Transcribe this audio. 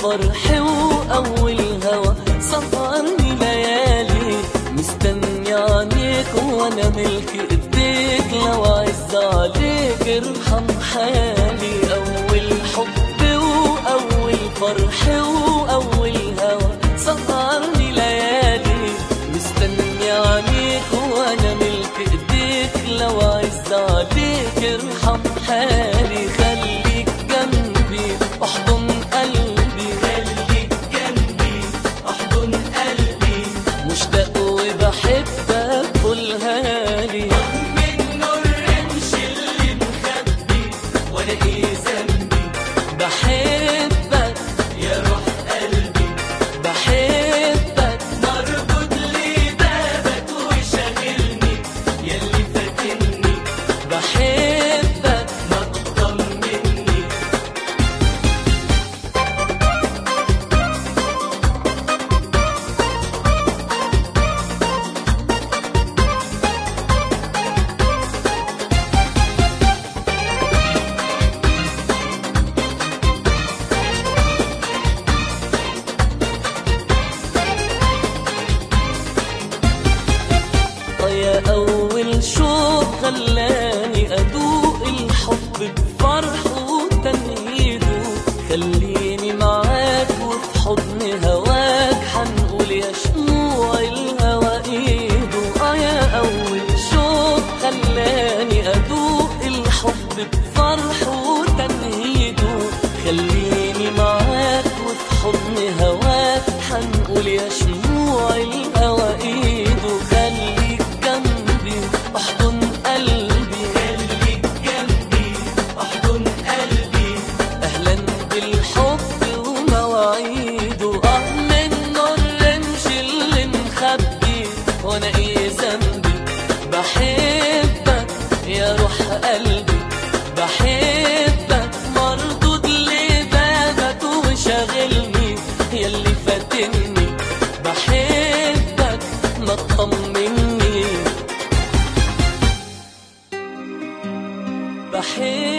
فرح وأول هوى سهرني ليالي مستني عنيك وأنا ملك إيديك لو عز عليك ارحم حالي أول حب وأول فرح وأول هوى سهرني ليالي مستني عنيك وأنا ملك إيديك لو عز عليك ارحم حالي خليك جنبي احضن قلبي خليك جنبي احضن قلبي مشتاق وبحبك قولها لي من نور رمش اللي مخبي وانا ايه ذنبي بحبك يا روح قلبي بحبك مربوط لي بابك وشاغلني ياللي فاتني بحبك ما تطمني يا أول شوق خلاني أدوق الحب بفرحه وتنهيده خليني معاك وفي حضن هواك حنقول يا شموع الهوى إيده آه يا أول شوق خلاني أدوق الحب بفرحه وتنهيده خليني معاك وفي حضن هواك حنقول يا شموع الهوى إيده خليك جنبي احضن قلبي خليك جنبي احضن قلبي اهلا بالحب ومواعيده اه منه الرمش اللي مخبي وانا ايه ذنبي بحبك يا روح قلبي بحبك مردود لبابك وشاغلني ياللي فاتني بحبك ما تطمني بحبك